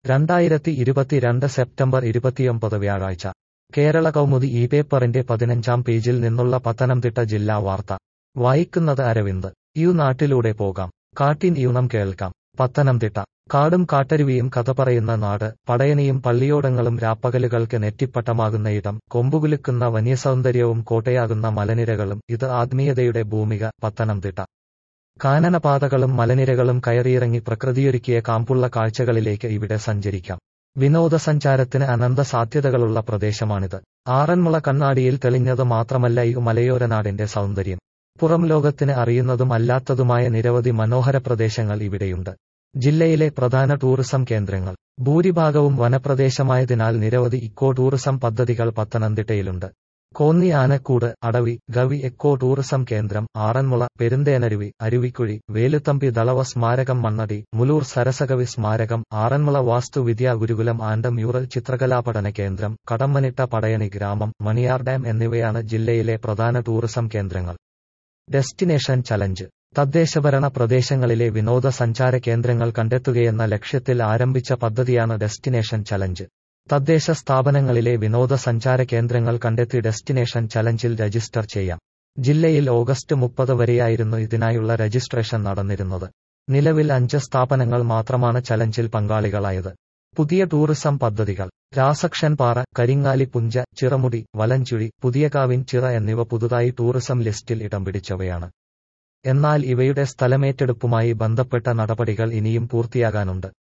രണ്ടായിരത്തി ഇരുപത്തിരണ്ട് സെപ്റ്റംബർ ഇരുപത്തിയൊമ്പത് വ്യാഴാഴ്ച കേരള കൗമുദി ഈ പേപ്പറിന്റെ പതിനഞ്ചാം പേജിൽ നിന്നുള്ള പത്തനംതിട്ട ജില്ലാ വാർത്ത വായിക്കുന്നത് അരവിന്ദ് യു നാട്ടിലൂടെ പോകാം കാട്ടിൻ യൂണം കേൾക്കാം പത്തനംതിട്ട കാടും കാട്ടരുവിയും കഥ പറയുന്ന നാട് പടയണിയും പള്ളിയോടങ്ങളും രാപ്പകലുകൾക്ക് നെറ്റിപ്പട്ടമാകുന്ന ഇടം കൊമ്പുകുലുക്കുന്ന വന്യസൗന്ദര്യവും കോട്ടയാകുന്ന മലനിരകളും ഇത് ആത്മീയതയുടെ ഭൂമിക പത്തനംതിട്ട കാനനപാതകളും മലനിരകളും കയറിയിറങ്ങി പ്രകൃതിയൊരുക്കിയ കാമ്പുള്ള കാഴ്ചകളിലേക്ക് ഇവിടെ സഞ്ചരിക്കാം വിനോദസഞ്ചാരത്തിന് അനന്ത സാധ്യതകളുള്ള പ്രദേശമാണിത് ആറന്മുള കണ്ണാടിയിൽ തെളിഞ്ഞത് മാത്രമല്ല ഈ മലയോര നാടിന്റെ സൗന്ദര്യം പുറം ലോകത്തിന് അറിയുന്നതും അല്ലാത്തതുമായ നിരവധി മനോഹര പ്രദേശങ്ങൾ ഇവിടെയുണ്ട് ജില്ലയിലെ പ്രധാന ടൂറിസം കേന്ദ്രങ്ങൾ ഭൂരിഭാഗവും വനപ്രദേശമായതിനാൽ നിരവധി ഇക്കോ ടൂറിസം പദ്ധതികൾ പത്തനംതിട്ടയിലുണ്ട് കോന്നി ആനക്കൂട് അടവി ഗവി എക്കോ ടൂറിസം കേന്ദ്രം ആറന്മുള പെരുന്തേനരുവി അരുവിക്കുഴി വേലുത്തമ്പി ദളവ സ്മാരകം മണ്ണടി മുലൂർ സരസകവി സ്മാരകം ആറന്മുള വാസ്തുവിദ്യാ ഗുരുകുലം ആൻഡ് മ്യൂറൽ ചിത്രകലാ പഠന കേന്ദ്രം കടമ്മനിട്ട പടയണി ഗ്രാമം മണിയാർ ഡാം എന്നിവയാണ് ജില്ലയിലെ പ്രധാന ടൂറിസം കേന്ദ്രങ്ങൾ ഡെസ്റ്റിനേഷൻ ചലഞ്ച് തദ്ദേശഭരണ പ്രദേശങ്ങളിലെ വിനോദസഞ്ചാര കേന്ദ്രങ്ങൾ കണ്ടെത്തുകയെന്ന ലക്ഷ്യത്തിൽ ആരംഭിച്ച പദ്ധതിയാണ് ഡെസ്റ്റിനേഷൻ ചലഞ്ച് തദ്ദേശ സ്ഥാപനങ്ങളിലെ വിനോദസഞ്ചാര കേന്ദ്രങ്ങൾ കണ്ടെത്തി ഡെസ്റ്റിനേഷൻ ചലഞ്ചിൽ രജിസ്റ്റർ ചെയ്യാം ജില്ലയിൽ ഓഗസ്റ്റ് മുപ്പത് വരെയായിരുന്നു ഇതിനായുള്ള രജിസ്ട്രേഷൻ നടന്നിരുന്നത് നിലവിൽ അഞ്ച് സ്ഥാപനങ്ങൾ മാത്രമാണ് ചലഞ്ചിൽ പങ്കാളികളായത് പുതിയ ടൂറിസം പദ്ധതികൾ രാസക്ഷൻപാറ കരിങ്ങാലി പുഞ്ച ചിറമുടി വലഞ്ചുഴി പുതിയകാവിൻ ചിറ എന്നിവ പുതുതായി ടൂറിസം ലിസ്റ്റിൽ ഇടം പിടിച്ചവയാണ് എന്നാൽ ഇവയുടെ സ്ഥലമേറ്റെടുപ്പുമായി ബന്ധപ്പെട്ട നടപടികൾ ഇനിയും പൂർത്തിയാകാനുണ്ട്